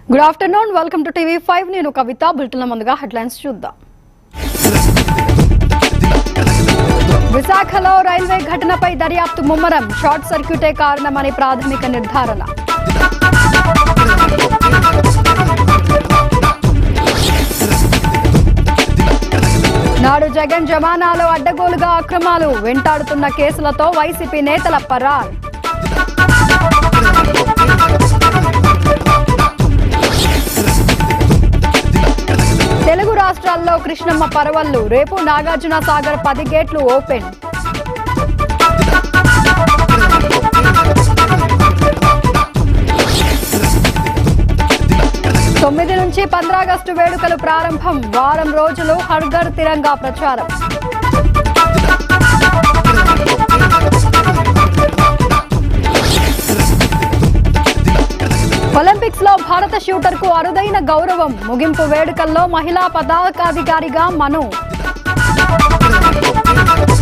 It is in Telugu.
good afternoon welcome to TV five నేను కవిత బులెటిన్ ముందుగా హెడ్లైన్స్ చూద్దాం విశాఖలో రైల్వే ఘటనపై దర్యాప్తు ముమ్మరం షార్ట్ సర్క్యూటే కారణమని ప్రాథమిక నిర్ధారణ నాడు జగన్ జమానాలో అడ్డగోలుగా అక్రమాలు వెంటాడుతున్న కేసులతో వైసీపీ నేతల పరార్ తెలుగు రాష్ట్రాల్లో కృష్ణమ్మ పరవళ్లు రేపు నాగార్జున సాగర్ పది గేట్లు ఓపెన్ తొమ్మిది నుంచి పంద్రాగస్టు వేడుకలు ప్రారంభం వారం రోజులు హర్ఘర్ తిరంగా ప్రచారం ఒలింపిక్స్ లో భారత షూటర్ కు అరుదైన గౌరవం ముగింపు వేడుకల్లో మహిళా పతాకాధికారిగా మను